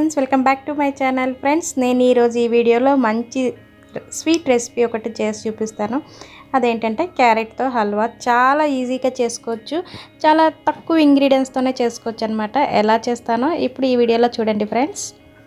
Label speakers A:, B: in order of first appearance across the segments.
A: friends welcome back to my channel friends నేను ఈరోజు ఈ వీడియోలో మంచి స్వీట్ రెసిపీ ఒకటి చేసి చూపిస్తాను అదేంటంటే క్యారెట్తో హల్వా చాలా ఈజీగా చేసుకోవచ్చు చాలా తక్కువ ఇంగ్రీడియంట్స్తోనే చేసుకోవచ్చు అనమాట ఎలా చేస్తానో ఇప్పుడు ఈ వీడియోలో చూడండి ఫ్రెండ్స్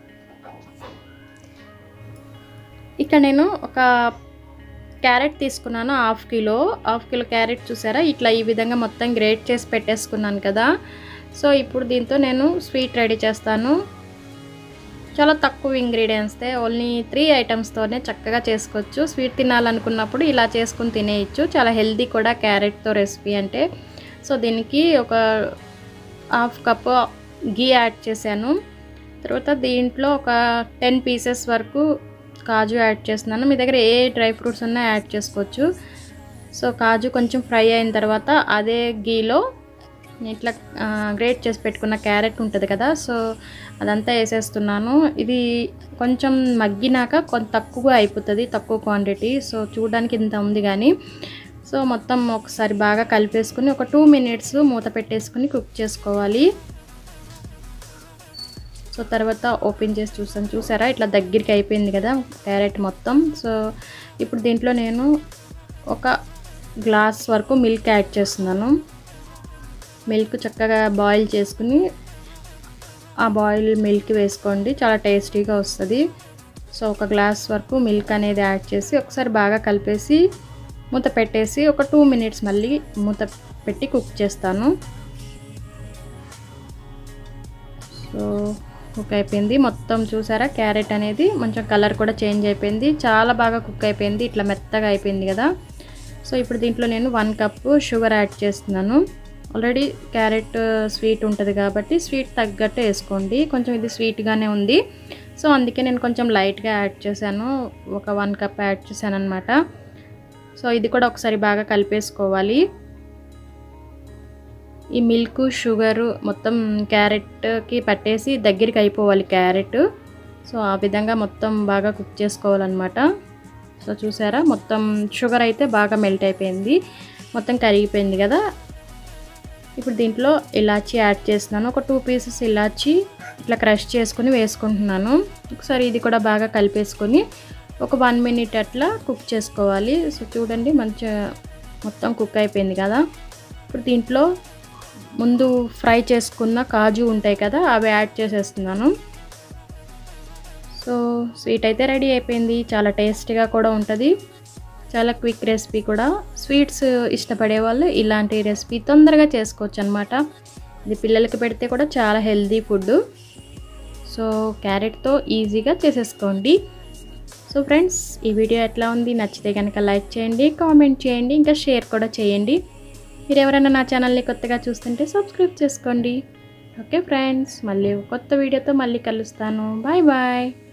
A: ఇక్కడ నేను ఒక క్యారెట్ తీసుకున్నాను half kilo half kilo carrot చూసారా ఇట్లా ఈ విధంగా మొత్తం గ్రేట్ చేసి పెట్టేసుకున్నాను కదా సో ఇప్పుడు దీంతో నేను స్వీట్ రెడీ చేస్తాను చాలా తక్కువ ఇంగ్రీడియంట్స్తే ఓన్లీ త్రీ ఐటమ్స్తోనే చక్కగా చేసుకోవచ్చు స్వీట్ తినాలనుకున్నప్పుడు ఇలా చేసుకుని తినేయచ్చు చాలా హెల్దీ కూడా క్యారెట్తో రెసిపీ అంటే సో దీనికి ఒక హాఫ్ కప్ గీ యాడ్ చేశాను తర్వాత దీంట్లో ఒక టెన్ పీసెస్ వరకు కాజు యాడ్ చేస్తున్నాను మీ దగ్గర ఏ డ్రై ఫ్రూట్స్ ఉన్నా యాడ్ చేసుకోవచ్చు సో కాజు కొంచెం ఫ్రై అయిన తర్వాత అదే గీలో ఇట్లా గ్రేట్ చేసి పెట్టుకున్న క్యారెట్ ఉంటుంది కదా సో అదంతా వేసేస్తున్నాను ఇది కొంచెం మగ్గినాక కొంత తక్కువ అయిపోతుంది తక్కువ క్వాంటిటీ సో చూడడానికి ఇంత ఉంది కానీ సో మొత్తం ఒకసారి బాగా కలిపేసుకుని ఒక టూ మినిట్స్ మూత పెట్టేసుకుని కుక్ చేసుకోవాలి సో తర్వాత ఓపెన్ చేసి చూస్తాను చూసారా ఇట్లా దగ్గరికి అయిపోయింది కదా క్యారెట్ మొత్తం సో ఇప్పుడు దీంట్లో నేను ఒక గ్లాస్ వరకు మిల్క్ యాడ్ చేస్తున్నాను మిల్క్ చక్కగా బాయిల్ చేసుకుని ఆ బాయిల్ మిల్క్ వేసుకోండి చాలా టేస్టీగా వస్తుంది సో ఒక గ్లాస్ వరకు మిల్క్ అనేది యాడ్ చేసి ఒకసారి బాగా కలిపేసి మూత పెట్టేసి ఒక టూ మినిట్స్ మళ్ళీ మూత పెట్టి కుక్ చేస్తాను సో కుక్ అయిపోయింది మొత్తం చూసారా క్యారెట్ అనేది కొంచెం కలర్ కూడా చేంజ్ అయిపోయింది చాలా బాగా కుక్ అయిపోయింది ఇట్లా మెత్తగా అయిపోయింది కదా సో ఇప్పుడు దీంట్లో నేను వన్ కప్ షుగర్ యాడ్ చేస్తున్నాను ఆల్రెడీ క్యారెట్ స్వీట్ ఉంటుంది కాబట్టి స్వీట్ తగ్గట్టు వేసుకోండి కొంచెం ఇది స్వీట్గానే ఉంది సో అందుకే నేను కొంచెం లైట్గా యాడ్ చేశాను ఒక వన్ కప్ యాడ్ చేశాను అనమాట సో ఇది కూడా ఒకసారి బాగా కలిపేసుకోవాలి ఈ మిల్క్ షుగర్ మొత్తం క్యారెట్కి పట్టేసి దగ్గరికి అయిపోవాలి క్యారెట్ సో ఆ విధంగా మొత్తం బాగా కుక్ చేసుకోవాలన్నమాట సో చూసారా మొత్తం షుగర్ అయితే బాగా మెల్ట్ అయిపోయింది మొత్తం కరిగిపోయింది కదా ఇప్పుడు దీంట్లో ఇలాచీ యాడ్ చేస్తున్నాను ఒక టూ పీసెస్ ఇలాచీ ఇట్లా క్రష్ చేసుకుని వేసుకుంటున్నాను ఒకసారి ఇది కూడా బాగా కలిపేసుకొని ఒక వన్ మినిట్ అట్లా కుక్ చేసుకోవాలి సో చూడండి మంచిగా మొత్తం కుక్ అయిపోయింది కదా ఇప్పుడు దీంట్లో ముందు ఫ్రై చేసుకున్న కాజు ఉంటాయి కదా అవి యాడ్ చేసేస్తున్నాను సో స్వీట్ అయితే రెడీ అయిపోయింది చాలా టేస్టీగా కూడా ఉంటుంది చాలా క్విక్ రెసిపీ కూడా స్వీట్స్ ఇష్టపడే వాళ్ళు ఇలాంటి రెసిపీ తొందరగా చేసుకోవచ్చు అనమాట ఇది పిల్లలకి పెడితే కూడా చాలా హెల్దీ ఫుడ్ సో క్యారెట్తో ఈజీగా చేసేసుకోండి సో ఫ్రెండ్స్ ఈ వీడియో ఎట్లా ఉంది నచ్చితే కనుక లైక్ చేయండి కామెంట్ చేయండి ఇంకా షేర్ కూడా చేయండి మీరు ఎవరైనా నా ఛానల్ని కొత్తగా చూస్తుంటే సబ్స్క్రైబ్ చేసుకోండి ఓకే ఫ్రెండ్స్ మళ్ళీ కొత్త వీడియోతో మళ్ళీ కలుస్తాను బాయ్ బాయ్